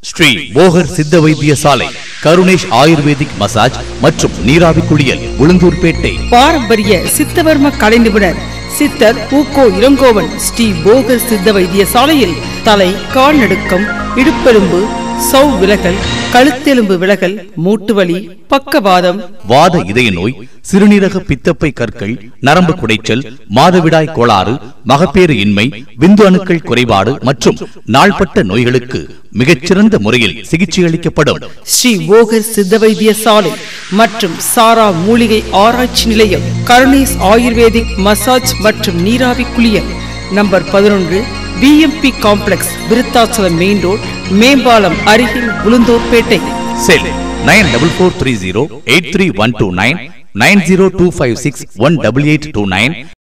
ஸ்ரீ போகர் சித்த வைத்தியசாலை Karunesh ayurvedic massage மற்றும் நீராவி குளியல் உளுந்தூர்பேட்டை பாரம்பரிய சித்தவர்ம கலை நிபுணர் சித்தர் ஊக்கோ இளங்கோவன் ஸ்ரீ போகர் சித்த வைத்தியசாலையில் தலை கால் நடுக்கம் இடுப்பெலும்பு சௌ விலகல் கழுத்தெலும்பு விலகல் மூட்டு வலி பக்கவாதம் வாத இதய நோய் சிறுநீரக பித்தப்பை கற்கள் நரம்பு குடைச்சல் மாதவிடாய் கோளாறு மகப்பேறு இன்மை விந்து அணுக்கள் குறைபாடு மற்றும் நாள்பட்ட நோய்களுக்கு மிகச்சிறந்த முறையில் சிகிச்சை அளிக்கப்படும் ஸ்ரீ போகர் சித்த வைத்தியசாலை மற்றும் சாரா மூலிகை ஆராய்ச்சி நிலையம் கருணேஸ் ஆயுர்வேதிக் மசாஜ் மற்றும் நீராவி குளியல் நம்பர் பதினொன்று BMP complex Virudhachalam main road மேம்பாலம் அருகில் Ulundurpet cell nine double four three zero eight three one two nine nine zero two five six one double eight two nine